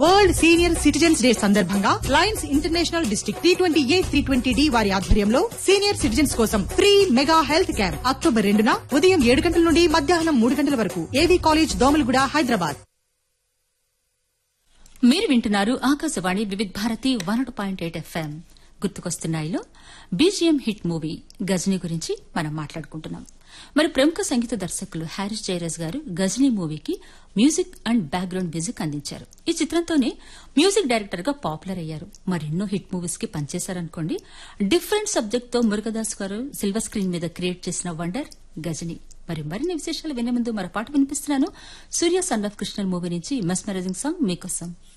world senior citizens day సందర్భంగా Lions International district three twenty A three twenty D వారి ఆధ్వర్యంలో senior citizens కోసం free mega health camp October రెండున ఉదయం ఏడు గంటల నుండి మధ్యాహ్నం మూడు గంటల వరకు ఏవీ కాలేజ్ దోమలగూడ హైదరాబాద్ మీరు వింటున్నారు Akashvani Vividh Bharati one point eight FM గుర్తుకొస్తున్నాయిలో బీజిఎం హిట్ మూవీ గజనీ గురించి మనం మాట్లాడుకుంటున్నాం మరి ప్రముఖ సంగీత దర్శకులు హారిస్ జయరాజ్ గారు గజనీ మూవీకి మ్యూజిక్ అండ్ బ్యాక్గ్రౌండ్ మ్యూజిక్ అందించారు ఈ చిత్రంతోనే మ్యూజిక్ డైరెక్టర్ గా పాపులర్ అయ్యారు మరెన్నో హిట్ మూవీస్ కి పనిచేశారనుకోండి డిఫరెంట్ సబ్జెక్ట్ తో మురుగదాస్ గారు సిల్వర్ స్క్రీన్ మీద క్రియేట్ చేసిన వండర్ గజనీ మరి మరిన్ని విశేషాలు వినే ముందు మరో పాట వినిపిస్తున్నాను Surya son of Krishnan movie నుంచి మెస్మరైజింగ్ సాంగ్ మీకోసం